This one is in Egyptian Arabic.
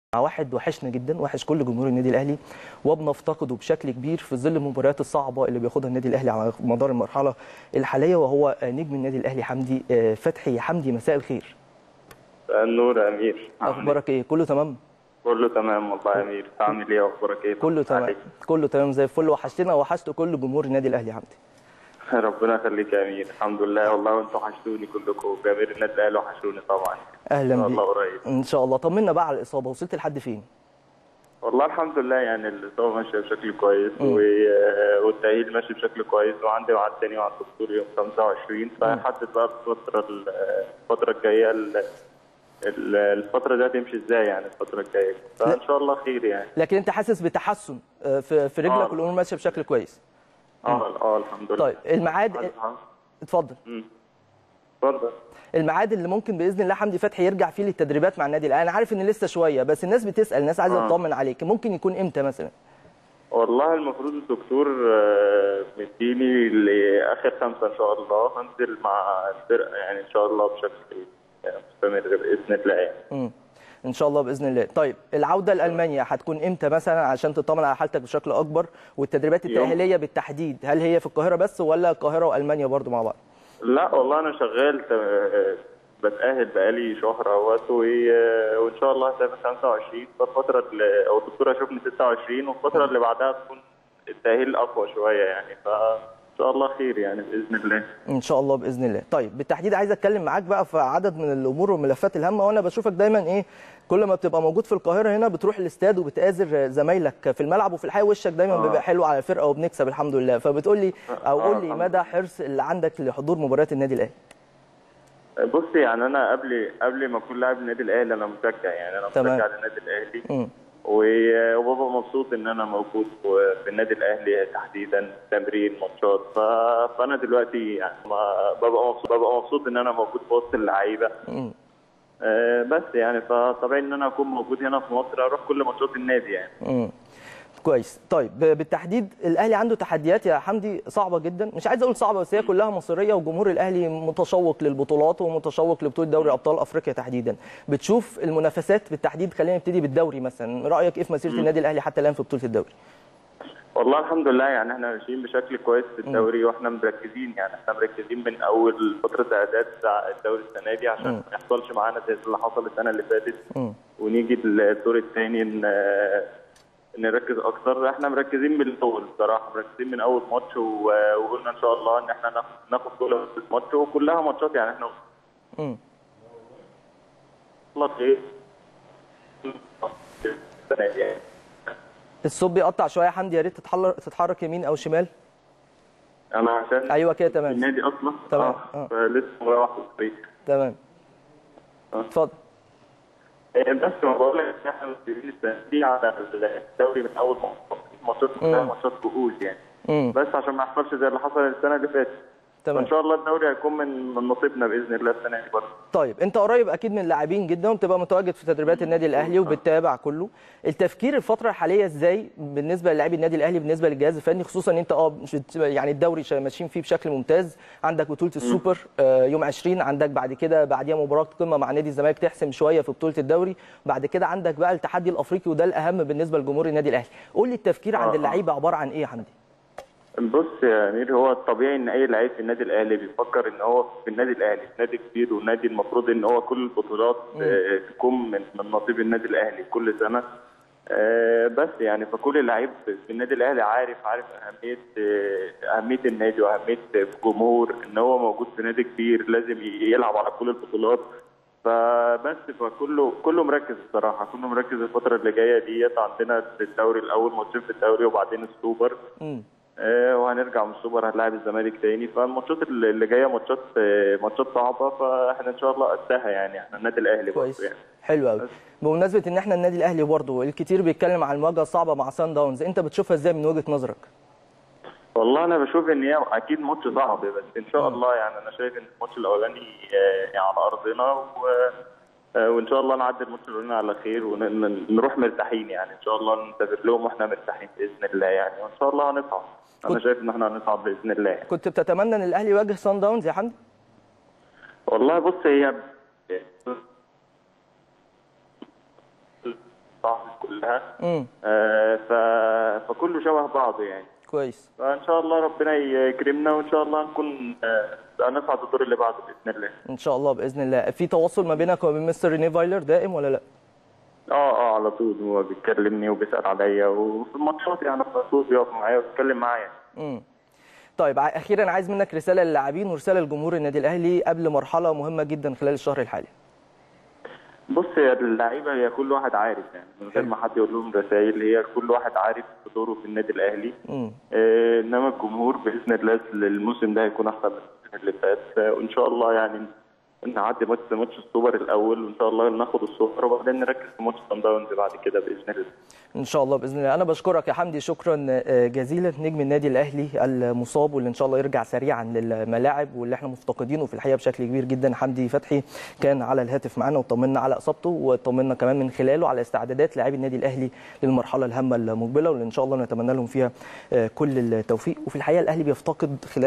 مع واحد وحشنا جدا وحش كل جمهور النادي الاهلي وبنفتقده بشكل كبير في ظل المباريات الصعبه اللي بياخدها النادي الاهلي على مدار المرحله الحاليه وهو نجم النادي الاهلي حمدي فتحي حمدي مساء الخير النور يا امير اخبارك ايه كله تمام كله تمام والله يا امير عامل ايه اخبارك ايه كله تمام كله تمام زي الفل وحشتنا وحشت كل جمهور النادي الاهلي حمدي ربنا يخليك يا امير الحمد لله والله وانتم وحشتوني كلكم وجماهير النادي الاهلي وحشوني طبعا اهلا بيك الله قريب ان شاء الله طمنا بقى على الاصابه وصلت لحد فين والله الحمد لله يعني الاصابه ماشيه بشكل كويس و... والتاهيل ماشي بشكل كويس وعندي ميعاد تاني مع الدكتور يوم 25 فهنحدد بقى الفتره الفتره الجايه الفتره دي هتمشي ازاي يعني الفتره الجايه فان شاء الله خير يعني لكن انت حاسس بتحسن في في رجلك آه. والامور ماشيه بشكل كويس اه اه الحمد لله طيب الميعاد اتفضل اتفضل الميعاد اللي ممكن باذن الله حمدي فتحي يرجع فيه للتدريبات مع النادي الاهلي انا عارف ان لسه شويه بس الناس بتسال الناس عايزه آه. تطمن عليك ممكن يكون امتى مثلا والله المفروض الدكتور آه، مديني لاخر خمسه ان شاء الله هنزل مع الفرقه يعني ان شاء الله بشكل مستمر باذن الله يعني. امم ان شاء الله باذن الله طيب العوده لالمانيا هتكون امتى مثلا عشان تطمن على حالتك بشكل اكبر والتدريبات يوم. التاهيليه بالتحديد هل هي في القاهره بس ولا القاهره والمانيا برضو مع بعض لا والله انا شغال آه، بتاهل بقالي شهر اهوت و- وان شاء الله هسافر 25 فالفتره اللي او الدكتور هيشوفني 26 والفتره اللي بعدها تكون التاهيل اقوى شويه يعني فان شاء الله خير يعني باذن الله ان شاء الله باذن الله طيب بالتحديد عايز اتكلم معاك بقى في عدد من الامور والملفات الهامه وانا بشوفك دايما ايه كل ما بتبقى موجود في القاهره هنا بتروح الاستاد وبتآزر زمايلك في الملعب وفي الحقيقه وشك دايما آه. بيبقى حلو على الفرقه وبنكسب الحمد لله فبتقول لي او آه، قول لي الحمد مدى حرص اللي عندك لحضور مباريات النادي الاهلي بص يعني انا قبل قبل ما اكون لاعب النادي الاهلي انا مشجع يعني انا تمام. مشجع للنادي الاهلي امم و- وببقى مبسوط ان انا موجود في في النادي الاهلي تحديدا تمرين ماتشات ف- فانا دلوقتي يعني ما- ببقى مبسوط ببقى مبسوط ان انا موجود في وسط اللعيبه امم آه، بس يعني فطبيعي ان انا اكون موجود هنا في مصر اروح كل ماتشات النادي يعني امم كويس طيب ب- بالتحديد الاهلي عنده تحديات يا حمدي صعبه جدا مش عايز اقول صعبه بس هي كلها مصيريه وجمهور الاهلي متشوق للبطولات ومتشوق لبطوله دوري ابطال افريقيا تحديدا بتشوف المنافسات بالتحديد خلينا نبتدي بالدوري مثلا رايك ايه في مسيره النادي الاهلي حتى الان في بطوله الدوري والله الحمد لله يعني احنا ماشيين بشكل كويس في الدوري واحنا مركزين يعني احنا مركزين من اول فتره اعداد بتاع الدوري السنه دي عشان ما يحصلش معانا زي اللي حصل السنه اللي فاتت مم. ونيجي الدور الثاني نركز اكتر احنا مركزين من الاول بصراحه مركزين من اول ماتش و- وقلنا ان شاء الله ان احنا ناخد ناخد كل ماتش وكلها ماتشات يعني احنا امم والله خير السنة دي يعني. الصوت بيقطع شويه يا حمدي يا ريت تتحرك تتحرك يمين او شمال انا عشان ايوه كده تمام النادي اصلا تمام. اه آه. فلسه مروح في الطريق تمام آه. اتفضل إيه، بس ما بقول لك احنا مستنيين السنه دي على الدوري من اول ماتش ماتشات كلها مم. ماتشات كؤوس يعني امم بس عشان ما يحصلش زي اللي حصل السنه اللي فاتت تمام فان شاء الله الدوري هيكون من من نصيبنا باذن الله السنه دي برضه طيب انت قريب اكيد من اللاعبين جدا وبتبقى متواجد في تدريبات النادي الاهلي وبتتابع كله التفكير الفتره الحاليه ازاي بالنسبه للاعبي النادي الاهلي بالنسبه للجهاز الفني خصوصا ان انت اه مش بت- يعني الدوري شا- ماشيين فيه بشكل ممتاز عندك بطوله السوبر آه، يوم 20 عندك بعد كده بعديها مباراه قمه مع نادي الزمالك تحسم شويه في بطوله الدوري بعد كده عندك بقى التحدي الافريقي وده الاهم بالنسبه لجمهور النادي الاهلي قول لي التفكير عند آه. اللعيبه عباره عن ايه يا حمدي بص يا امير هو الطبيعي ان اي لعيب في النادي الاهلي بيفكر ان هو في النادي الاهلي نادي كبير ونادي المفروض ان هو كل البطولات آه، تكون من من نصيب النادي الاهلي كل سنه آه، بس يعني فكل لعيب في النادي الاهلي عارف عارف اهميه آه، اهميه النادي واهميه الجمهور ان هو موجود في نادي كبير لازم يلعب على كل البطولات فبس فكله كله مركز الصراحه كله مركز الفتره اللي جايه ديت عندنا الدوري الاول ماتشين في الدوري وبعدين السوبر امم آه، وهنرجع من السوبر هنلاعب الزمالك تاني فالماتشات اللي اللي جايه ماتشات آه، ماتشات صعبه فاحنا ان شاء الله قدها يعني احنا النادي الاهلي كويس برضه يعني حلو قوي بمناسبه ان احنا النادي الاهلي برضه الكتير بيتكلم عن المواجهه الصعبه مع سان داونز انت بتشوفها ازاي من وجهه نظرك والله انا بشوف ان هي اكيد ماتش صعب بس ان شاء الله يعني انا شايف ان الماتش الاولاني آه، على ارضنا و آه، وان شاء الله نعدي الماتش الاولاني على خير ونروح مرتاحين يعني ان شاء الله نسافر لهم واحنا مرتاحين باذن الله يعني وان شاء الله هنصعد انا كنت- شايف ان احنا هنصعد باذن الله يعني. كنت بتتمنى ان الاهلي يواجه سان داونز يا حمدي والله بص هي صاحبي كلها امم آه، ف... فكله شبه بعضه يعني كويس فان شاء الله ربنا يكرمنا وان شاء الله نكون آه، نصعد الدور اللي بعده باذن الله ان شاء الله باذن الله في تواصل ما بينك وبين مستر ريني فايلر دائم ولا لا اه اه على طول هو بيكلمني وبيسال عليا وفي الماتشات يعني على طول بيقف معايا وبيتكلم معايا امم طيب ع- اخيرا عايز منك رساله للاعبين ورساله لجمهور النادي الاهلي قبل مرحله مهمه جدا خلال الشهر الحالي بص هي اللعيبه هي كل واحد عارف يعني من غير ما حد يقول لهم رسائل هي كل واحد عارف دوره في النادي الاهلي امم آه انما الجمهور باذن الله الموسم ده هيكون احسن من الموسم اللي فات آه، وان شاء الله يعني نعدي ماتش ماتش السوبر الاول وان شاء الله ناخد السوبر وبعدين نركز في ماتش صن داونز بعد كده باذن الله ان شاء الله باذن الله انا بشكرك يا حمدي شكرا آه، جزيلا نجم النادي الاهلي المصاب واللي ان شاء الله يرجع سريعا للملاعب واللي احنا مفتقدينه في الحقيقه بشكل كبير جدا حمدي فتحي كان على الهاتف معانا وطمنا على اصابته وطمنا كمان من خلاله على استعدادات لاعبي النادي الاهلي للمرحله الهامه المقبله واللي ان شاء الله نتمنى لهم فيها آه، كل التوفيق وفي الحقيقه الاهلي بيفتقد خلال